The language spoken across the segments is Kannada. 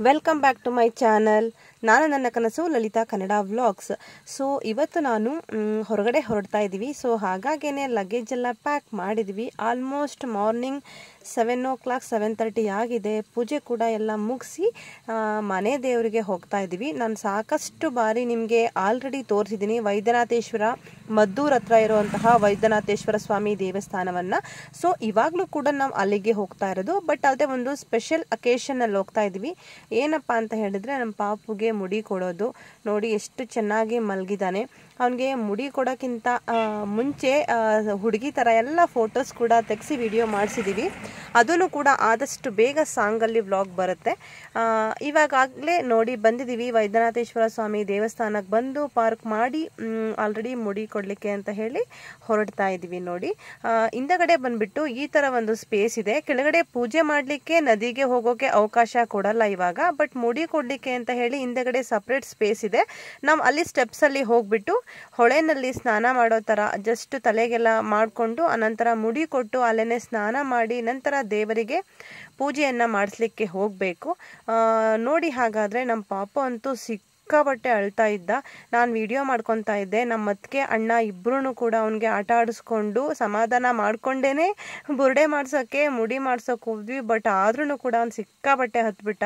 welcome back to my channel ನಾನು ನನ್ನ ಕನಸು ಲಲಿತಾ ಕನ್ನಡ ವ್ಲಾಗ್ಸ್ ಸೊ ಇವತ್ತು ನಾನು ಮ್, ಹೊರಗಡೆ ಹೊರಡ್ತಾ ಇದ್ದೀವಿ ಸೊ ಹಾಗಾಗೇನೆ ಲಗೇಜ್ ಎಲ್ಲ ಪ್ಯಾಕ್ ಮಾಡಿದ್ವಿ almost morning seven o'clock seven thirty ಆಗಿದೆ ಪೂಜೆ ಕೂಡ ಎಲ್ಲ ಮುಗಿಸಿ ಮನೆ ದೇವರಿಗೆ ಹೋಗ್ತಾ ಇದ್ದೀವಿ ನಾನು ಸಾಕಷ್ಟು ಬಾರಿ ನಿಮಗೆ ಆಲ್ರೆಡಿ ತೋರಿಸಿದ್ದೀನಿ ವೈದ್ಯನಾಥೇಶ್ವರ ಮದ್ದೂರ್ ಹತ್ರ ಇರುವಂತಹ ವೈದ್ಯನಾಥೇಶ್ವರ ಸ್ವಾಮಿ ದೇವಸ್ಥಾನವನ್ನು ಸೊ ಇವಾಗಲೂ ಕೂಡ ನಾವು ಅಲ್ಲಿಗೆ ಹೋಗ್ತಾ ಇರೋದು ಬಟ್ ಅದೇ ಒಂದು ಸ್ಪೆಷಲ್ ಅಕೇಶನಲ್ಲಿ ಹೋಗ್ತಾ ಇದ್ವಿ ಏನಪ್ಪ ಅಂತ ಹೇಳಿದ್ರೆ ನಮ್ಮ ಪಾಪುಗೆ ಮುಡಿ ಕೊಡೋದು ನೋಡಿ ಎಷ್ಟು ಚೆನ್ನಾಗಿ ಮಲಗಿದ್ದಾನೆ ಅವನಿಗೆ ಮುಡಿ ಕೊಡೋಕ್ಕಿಂತ ಆ, ಮುಂಚೆ ಹುಡುಗಿ ಥರ ಎಲ್ಲ ಫೋಟೋಸ್ ಕೂಡ ತೆಗೆಸಿ ವಿಡಿಯೋ ಮಾಡಿಸಿದ್ದೀವಿ ಅದನ್ನು ಕೂಡ ಆದಷ್ಟು ಬೇಗ ಸಾಂಗಲ್ಲಿ ವ್ಲಾಗ್ ಬರುತ್ತೆ ಆ, ಇವಾಗಾಗಲೇ ನೋಡಿ ಬಂದಿದ್ದೀವಿ ವೈದ್ಯನಾಥೇಶ್ವರ ಸ್ವಾಮಿ ದೇವಸ್ಥಾನಕ್ಕೆ ಬಂದು ಪಾರ್ಕ್ ಮಾಡಿ ಆಲ್ರೆಡಿ ಮುಡಿ ಕೊಡಲಿಕ್ಕೆ ಅಂತ ಹೇಳಿ ಹೊರಡ್ತಾ ಇದ್ದೀವಿ ನೋಡಿ ಆ, ಹಿಂದಗಡೆ ಬಂದ್ಬಿಟ್ಟು ಈ ಥರ ಒಂದು ಸ್ಪೇಸ್ ಇದೆ ಕೆಳಗಡೆ ಪೂಜೆ ಮಾಡಲಿಕ್ಕೆ ನದಿಗೆ ಹೋಗೋಕೆ ಅವಕಾಶ ಕೊಡಲ್ಲ ಇವಾಗ ಬಟ್ ಮುಡಿ ಕೊಡಲಿಕ್ಕೆ ಅಂತ ಹೇಳಿ ಹಿಂದಗಡೆ ಸಪ್ರೇಟ್ ಸ್ಪೇಸ್ ಇದೆ ನಾವು ಅಲ್ಲಿ ಸ್ಟೆಪ್ಸಲ್ಲಿ ಹೋಗ್ಬಿಟ್ಟು ಹೊಳೆನಲ್ಲಿ ಸ್ನಾನ ಮಾಡೋ ಥರ ಜಸ್ಟ್ ತಲೆಗೆಲ್ಲ ಮಾಡಿಕೊಂಡು ಅನಂತರ ಮುಡಿ ಕೊಟ್ಟು ಅಲ್ಲೇನೆ ಸ್ನಾನ ಮಾಡಿ ನಂತರ ದೇವರಿಗೆ ಪೂಜೆಯನ್ನು ಮಾಡಿಸ್ಲಿಕ್ಕೆ ಹೋಗಬೇಕು ನೋಡಿ ಹಾಗಾದರೆ ನಮ್ಮ ಪಾಪ ಅಂತೂ ಸಿಕ್ಕ ಸಿಕ್ಕಾಬಟ್ಟೆ ಅಳ್ತಾ ಇದ್ದ ನಾನು ವಿಡಿಯೋ ಮಾಡ್ಕೊತಾ ಇದ್ದೆ ನಮ್ಮ ಅತ್ತಿಗೆ ಅಣ್ಣ ಇಬ್ಬರೂ ಕೂಡ ಅವನಿಗೆ ಆಟ ಆಡಿಸ್ಕೊಂಡು ಸಮಾಧಾನ ಮಾಡ್ಕೊಂಡೇನೆ ಬುರ್ಡೆ ಮಾಡ್ಸೋಕ್ಕೆ ಮುಡಿ ಮಾಡ್ಸೋಕೆ ಹೋದ್ವಿ ಬಟ್ ಆದ್ರೂ ಕೂಡ ಅವ್ನು ಸಿಕ್ಕಾಬಟ್ಟೆ ಹತ್ಬಿಟ್ಟ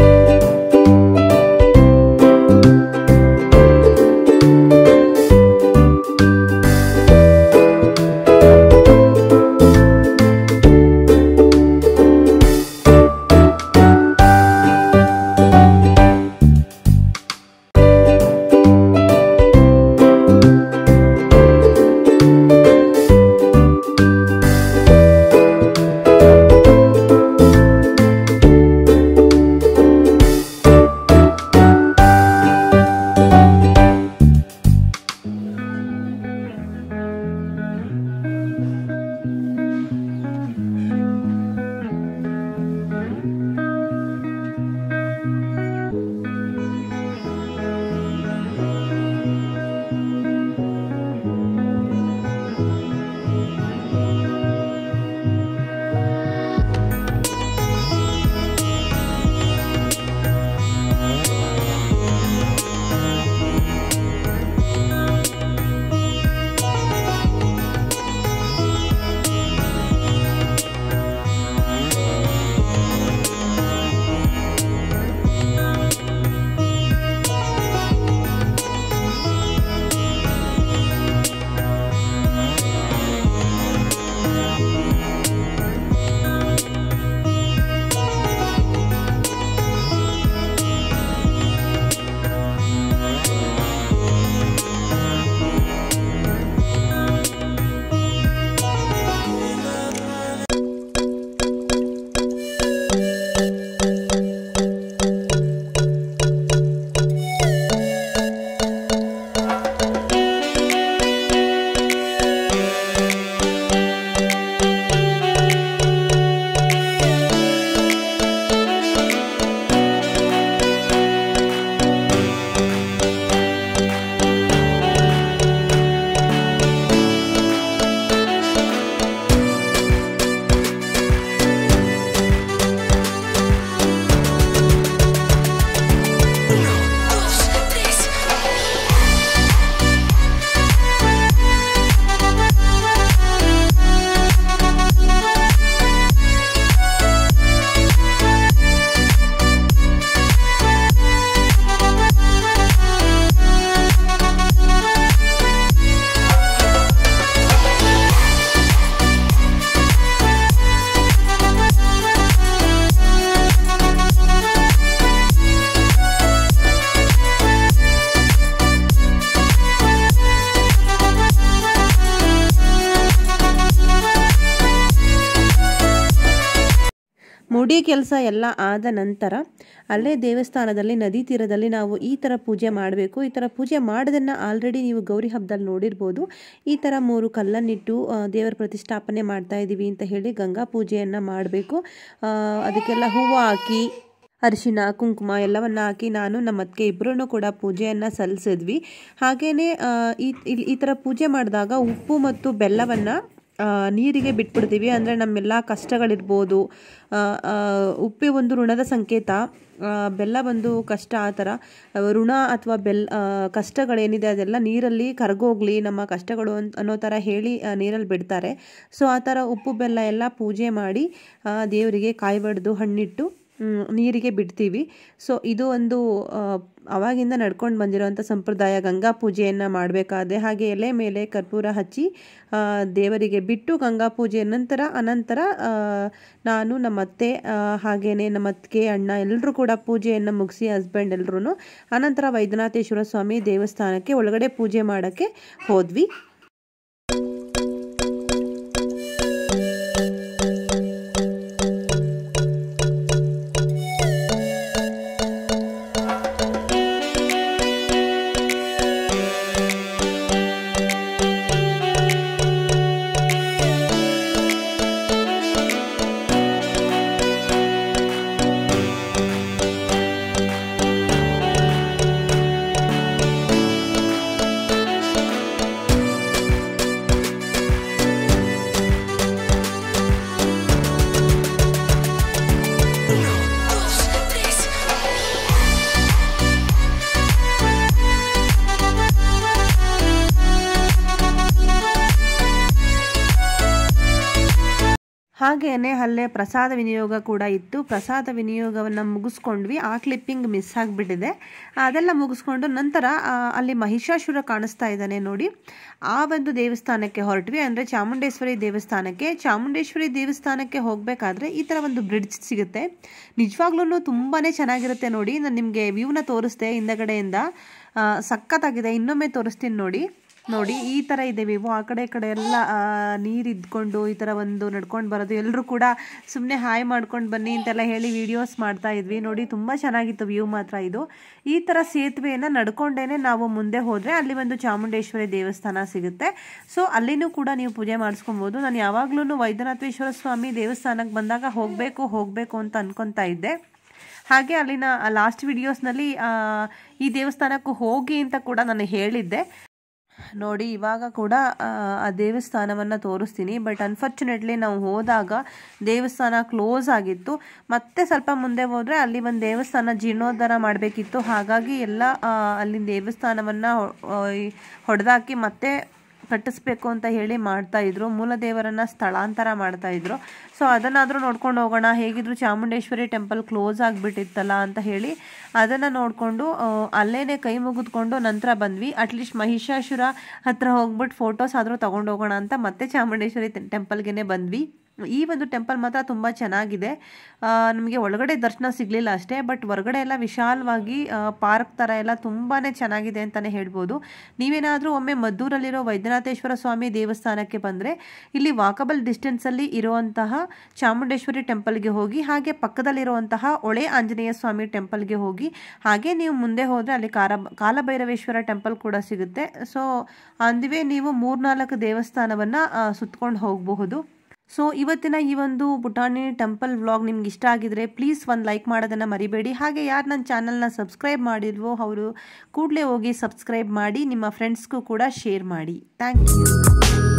ಮುಡಿ ಕೆಲಸ ಎಲ್ಲ ಆದ ನಂತರ ಅಲ್ಲೇ ದೇವಸ್ಥಾನದಲ್ಲಿ ನದಿ ತೀರದಲ್ಲಿ ನಾವು ಈ ಥರ ಪೂಜೆ ಮಾಡಬೇಕು ಈ ಥರ ಪೂಜೆ ಮಾಡೋದನ್ನು ಆಲ್ರೆಡಿ ನೀವು ಗೌರಿ ಹಬ್ಬದಲ್ಲಿ ನೋಡಿರ್ಬೋದು ಈ ಥರ ಮೂರು ಕಲ್ಲನ್ನಿಟ್ಟು ಆ, ದೇವರ ಪ್ರತಿಷ್ಠಾಪನೆ ಮಾಡ್ತಾ ಇದ್ದೀವಿ ಅಂತ ಹೇಳಿ ಗಂಗಾ ಪೂಜೆಯನ್ನು ಮಾಡಬೇಕು ಅದಕ್ಕೆಲ್ಲ ಹೂವು ಹಾಕಿ ಅರಿಶಿನ ಕುಂಕುಮ ಎಲ್ಲವನ್ನ ಹಾಕಿ ನಾನು ನಮ್ಮ ಅತ್ತಿಗೆ ಇಬ್ಬರೂ ಕೂಡ ಪೂಜೆಯನ್ನು ಸಲ್ಲಿಸಿದ್ವಿ ಹಾಗೆಯೇ ಈ ಈ- ಈ ಥರ ಪೂಜೆ ಮಾಡಿದಾಗ ಉಪ್ಪು ಮತ್ತು ಬೆಲ್ಲವನ್ನು ನೀರಿಗೆ ಬಿಟ್ಬಿಡ್ತೀವಿ ಅಂದರೆ ನಮ್ಮೆಲ್ಲ ಕಷ್ಟಗಳಿರ್ಬೋದು ಆ, ಆ, ಉಪ್ಪೆ ಒಂದು ಋಣದ ಸಂಕೇತ ಆ, ಬೆಲ್ಲ ಬಂದು ಕಷ್ಟ ಆ ಥರ ಆ, ಋಣ ಅಥವಾ ಬೆಲ್ ಆ, ಕಷ್ಟಗಳೇನಿದೆ ಅದೆಲ್ಲ ನೀರಲ್ಲಿ ಕರಗೋಗ್ಲಿ ನಮ್ಮ ಕಷ್ಟಗಳು ಅಂತ ಅನ್ನೋ ಥರ ಹೇಳಿ ಆ, ನೀರಲ್ಲಿ ಬಿಡ್ತಾರೆ ಸೊ ಆ ಥರ ಉಪ್ಪು ಬೆಲ್ಲ ಎಲ್ಲ ಪೂಜೆ ಮಾಡಿ ಆ, ದೇವರಿಗೆ ಕಾಯಿ ಬಡ್ದು ಹಣ್ಣಿಟ್ಟು ಮ್, ನೀರಿಗೆ ಬಿಡ್ತೀವಿ ಸೊ ಇದು ಒಂದು ಆ, ಅವಾಗಿಂದ ನಡ್ಕೊಂಡು ಬಂದಿರೋಂಥ ಸಂಪ್ರದಾಯ ಗಂಗಾ ಪೂಜೆಯನ್ನು ಮಾಡಬೇಕಾದ್ರೆ ಹಾಗೆ ಎಲೆ ಮೇಲೆ ಕರ್ಪೂರ ಹಚ್ಚಿ ಆ, ದೇವರಿಗೆ ಬಿಟ್ಟು ಗಂಗಾ ಪೂಜೆ ನಂತರ ಅನಂತರ ಆ, ನಾನು ನಮ್ಮ ಅತ್ತೆ ಆ, ಹಾಗೇನೆ ನಮ್ಮ ಅತ್ತಿಗೆ ಅಣ್ಣ ಎಲ್ಲರೂ ಕೂಡ ಪೂಜೆಯನ್ನು ಮುಗಿಸಿ ಹಸ್ಬೆಂಡ್ ಎಲ್ಲರೂ ಅನಂತರ ವೈದ್ಯನಾಥೇಶ್ವರ ಸ್ವಾಮಿ ದೇವಸ್ಥಾನಕ್ಕೆ ಒಳಗಡೆ ಪೂಜೆ ಮಾಡೋಕ್ಕೆ ಹೋದ್ವಿ ಹಾಗೇನೆ ಅಲ್ಲೇ ಪ್ರಸಾದ ವಿನಿಯೋಗ ಕೂಡ ಇತ್ತು ಪ್ರಸಾದ ವಿನಿಯೋಗವನ್ನು ಮುಗಿಸ್ಕೊಂಡ್ವಿ ಆ ಕ್ಲಿಪ್ಪಿಂಗ್ ಮಿಸ್ ಆಗಿಬಿಟ್ಟಿದೆ ಅದೆಲ್ಲ ಮುಗಿಸ್ಕೊಂಡು ನಂತರ ಆ, ಅಲ್ಲಿ ಮಹಿಷಾಸುರ ಕಾಣಿಸ್ತಾ ಇದ್ದಾನೆ ನೋಡಿ ಆ ಒಂದು ದೇವಸ್ಥಾನಕ್ಕೆ ಹೊರಟ್ವಿ ಅಂದರೆ ಚಾಮುಂಡೇಶ್ವರಿ ದೇವಸ್ಥಾನಕ್ಕೆ ಚಾಮುಂಡೇಶ್ವರಿ ದೇವಸ್ಥಾನಕ್ಕೆ ಹೋಗಬೇಕಾದ್ರೆ ಈ ಥರ ಒಂದು ಬ್ರಿಡ್ಜ್ ಸಿಗುತ್ತೆ ನಿಜವಾಗ್ಲೂ ತುಂಬಾ ಚೆನ್ನಾಗಿರುತ್ತೆ ನೋಡಿ ನಾನು ನಿಮಗೆ ವ್ಯೂನ ತೋರಿಸ್ದೆ ಹಿಂದಗಡೆಯಿಂದ ಆ, ಸಖತ್ತಾಗಿದೆ ಇನ್ನೊಮ್ಮೆ ತೋರಿಸ್ತೀನಿ ನೋಡಿ ನೋಡಿ ಈ ಥರ ಇದೆ ವಿವೋ ಆ ಕಡೆ ಈ ಕಡೆ ಎಲ್ಲ ನೀರು ಇದ್ಕೊಂಡು ಈ ಥರ ಒಂದು ನಡ್ಕೊಂಡು ಬರೋದು ಎಲ್ಲರೂ ಕೂಡ ಸುಮ್ಮನೆ ಹಾಯ್ ಮಾಡ್ಕೊಂಡು ಬನ್ನಿ ಅಂತೆಲ್ಲ ಹೇಳಿ ವಿಡಿಯೋಸ್ ಮಾಡ್ತಾ ಇದ್ವಿ ನೋಡಿ ತುಂಬ ಚೆನ್ನಾಗಿತ್ತು ವ್ಯೂ ಮಾತ್ರ ಇದು ಈ ಥರ ಸೇತುವೆಯನ್ನು ನಡ್ಕೊಂಡೇನೆ ನಾವು ಮುಂದೆ ಹೋದರೆ ಅಲ್ಲಿ ಒಂದು ಚಾಮುಂಡೇಶ್ವರಿ ದೇವಸ್ಥಾನ ಸಿಗುತ್ತೆ ಸೊ ಅಲ್ಲಿನೂ ಕೂಡ ನೀವು ಪೂಜೆ ಮಾಡಿಸ್ಕೊಬೋದು ನಾನು ಯಾವಾಗಲೂ ವೈದ್ಯನಾಥೇಶ್ವರ ಸ್ವಾಮಿ ದೇವಸ್ಥಾನಕ್ಕೆ ಬಂದಾಗ ಹೋಗಬೇಕು ಹೋಗಬೇಕು ಅಂತ ಅನ್ಕೊತಾ ಇದ್ದೆ ಹಾಗೆ ಅಲ್ಲಿನ ಲಾಸ್ಟ್ ವಿಡಿಯೋಸ್ನಲ್ಲಿ ಈ ದೇವಸ್ಥಾನಕ್ಕೂ ಹೋಗಿ ಅಂತ ಕೂಡ ನಾನು ಹೇಳಿದ್ದೆ ನೋಡಿ ಇವಾಗ ಕೂಡ ಆ, ಆ ದೇವಸ್ಥಾನವನ್ನು ತೋರಿಸ್ತೀನಿ ಬಟ್ ಅನ್ಫಾರ್ಚುನೇಟ್ಲಿ ನಾವು ಹೋದಾಗ ದೇವಸ್ಥಾನ ಕ್ಲೋಸ್ ಆಗಿತ್ತು ಮತ್ತೆ ಸ್ವಲ್ಪ ಮುಂದೆ ಹೋದರೆ ಅಲ್ಲಿ ಒಂದು ದೇವಸ್ಥಾನ ಜೀರ್ಣೋದ್ಧಾರ ಮಾಡಬೇಕಿತ್ತು ಹಾಗಾಗಿ ಎಲ್ಲ ಆ, ಅಲ್ಲಿನ ದೇವಸ್ಥಾನವನ್ನು ಹೊಡೆದಾಕಿ ಮತ್ತೆ ಕಟ್ಟಿಸ್ಬೇಕು ಅಂತ ಹೇಳಿ ಮಾಡ್ತಾ ಇದ್ರು ಮೂಲ ದೇವರನ್ನ ಸ್ಥಳಾಂತರ ಮಾಡ್ತಾ ಇದ್ರು ಸೊ ಅದನ್ನಾದರೂ ನೋಡ್ಕೊಂಡು ಹೋಗೋಣ ಹೇಗಿದ್ರು ಚಾಮುಂಡೇಶ್ವರಿ ಟೆಂಪಲ್ ಕ್ಲೋಸ್ ಆಗಿಬಿಟ್ಟಿತ್ತಲ್ಲ ಅಂತ ಹೇಳಿ ಅದನ್ನು ನೋಡಿಕೊಂಡು ಅಲ್ಲೇನೆ ಕೈ ಮುಗಿದ್ಕೊಂಡು ನಂತರ ಬಂದ್ವಿ ಅಟ್ಲೀಸ್ಟ್ ಮಹಿಷಾಸುರ ಹತ್ರ ಹೋಗ್ಬಿಟ್ಟು ಫೋಟೋಸ್ ಆದರೂ ತಗೊಂಡು ಹೋಗೋಣ ಅಂತ ಮತ್ತೆ ಚಾಮುಂಡೇಶ್ವರಿ ಟೆಂಪಲ್ಗೆ ಬಂದ್ವಿ ಈ ಒಂದು ಟೆಂಪಲ್ ಮಾತ್ರ ತುಂಬ ಚೆನ್ನಾಗಿದೆ ನಮಗೆ ಒಳಗಡೆ ದರ್ಶನ ಸಿಗಲಿಲ್ಲ ಅಷ್ಟೇ ಬಟ್ ಹೊರಗಡೆ ಎಲ್ಲ ವಿಶಾಲವಾಗಿ ಪಾರ್ಕ್ ಥರ ಎಲ್ಲ ತುಂಬಾ ಚೆನ್ನಾಗಿದೆ ಅಂತಲೇ ಹೇಳ್ಬೋದು ನೀವೇನಾದರೂ ಒಮ್ಮೆ ಮದ್ದೂರಲ್ಲಿರೋ ವೈದ್ಯನಾಥೇಶ್ವರ ಸ್ವಾಮಿ ದೇವಸ್ಥಾನಕ್ಕೆ ಬಂದರೆ ಇಲ್ಲಿ ವಾಕಬಲ್ ಡಿಸ್ಟೆನ್ಸಲ್ಲಿ ಇರುವಂತಹ ಚಾಮುಂಡೇಶ್ವರಿ ಟೆಂಪಲ್ಗೆ ಹೋಗಿ ಹಾಗೆ ಪಕ್ಕದಲ್ಲಿರುವಂತಹ ಒಳೆ ಆಂಜನೇಯ ಸ್ವಾಮಿ ಟೆಂಪಲ್ಗೆ ಹೋಗಿ ಹಾಗೆ ನೀವು ಮುಂದೆ ಹೋದರೆ ಅಲ್ಲಿ ಕಾರ ಕಾಲಭೈರವೇಶ್ವರ ಟೆಂಪಲ್ ಕೂಡ ಸಿಗುತ್ತೆ ಸೊ ಅಂದಿವೇ ನೀವು ಮೂರ್ನಾಲ್ಕು ದೇವಸ್ಥಾನವನ್ನು ಸುತ್ಕೊಂಡು ಹೋಗಬಹುದು ಸೊ ಇವತ್ತಿನ ಈ ಒಂದು ಪುಟಾಣಿ ಟೆಂಪಲ್ ವ್ಲಾಗ್ ನಿಮ್ಗೆ ಇಷ್ಟ ಆಗಿದ್ರೆ ಪ್ಲೀಸ್ ಒಂದು ಲೈಕ್ ಮಾಡೋದನ್ನು ಮರಿಬೇಡಿ ಹಾಗೆ ಯಾರು ನನ್ನ ಚಾನಲ್ನ ಸಬ್ಸ್ಕ್ರೈಬ್ ಮಾಡಿಲ್ವೋ ಅವರು ಕೂಡಲೇ ಹೋಗಿ ಸಬ್ಸ್ಕ್ರೈಬ್ ಮಾಡಿ ನಿಮ್ಮ ಫ್ರೆಂಡ್ಸ್ಗೂ ಕೂಡ ಶೇರ್ ಮಾಡಿ ಥ್ಯಾಂಕ್ ಯು